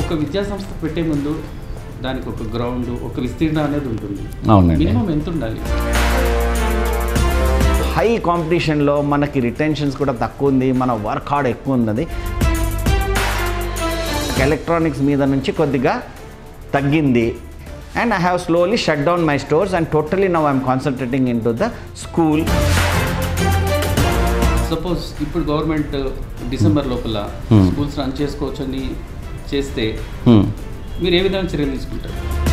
ఒక విద్యా సంస్థ పెట్టే ముందు దానికి ఒక గ్రౌండ్ ఒక విస్తీర్ణం అనేది ఉంటుంది అవునండి మినిమం ఎంత ఉండాలి హై కాంపిటీషన్లో మనకి రిటెన్షన్స్ కూడా తక్కువ ఉంది మన వర్క్ హార్డ్ ఎక్కువ ఉన్నది ఎలక్ట్రానిక్స్ మీద నుంచి కొద్దిగా తగ్గింది and I have slowly shut down my stores and totally now I'm concentrating in to the school suppose ఇప్పుడు గవర్నమెంట్ డిసెంబర్ లోపల Hmm. స్కూల్స్ రన్ చేసుకోవచ్చు అని చేస్తే మీరు ఏ విధంగా చర్యలు తీసుకుంటారు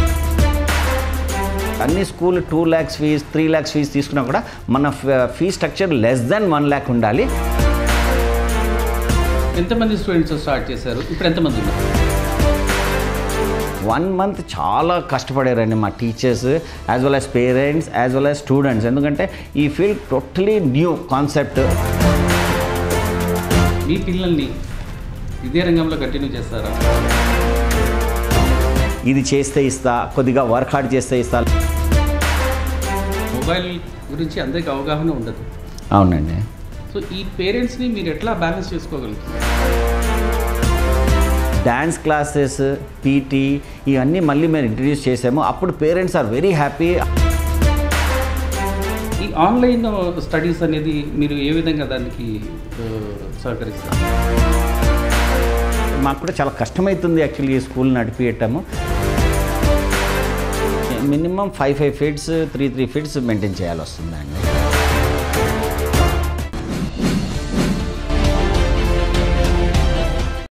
అన్ని school two lakhs fees three lakhs fees తీసుకున్నా కూడా మన fee structure less than one lakh ఉండాలి ఎంతమంది స్టూడెంట్స్ స్టార్ట్ చేశారు ఇప్పుడు ఎంతమంది ఉన్నారు వన్ మంత్ చాలా కష్టపడారండి మా teachers as well as parents as well as students ఎందుకంటే ఈ ఫీల్డ్ టోటలీ న్యూ కాన్సెప్ట్ మీ పిల్లల్ని ఇదే రంగంలో కంటిన్యూ చేస్తారా ఇది చేస్తే ఇస్తా కొద్దిగా వర్క్ హార్డ్ చేస్తే ఇస్తా మొబైల్ గురించి అందరికీ అవగాహన ఉండదు అవునండి సో ఈ పేరెంట్స్ని మీరు ఎట్లా బ్యాలెన్స్ చేసుకోగలుగుతారు డ్యాన్స్ క్లాసెస్ పీటీ ఇవన్నీ మళ్ళీ మేము ఇంట్రడ్యూస్ చేసాము అప్పుడు పేరెంట్స్ ఆర్ వెరీ హ్యాపీ ఈ ఆన్లైన్ స్టడీస్ అనేది మీరు ఏ విధంగా దానికి ఆ, సహకరిస్తారు మాకు కూడా చాలా కష్టమవుతుంది యాక్చువల్లీ ఈ స్కూల్ నడిపియటము minimum five five feets three three feets maintain చేయాల్సి వస్తుందండి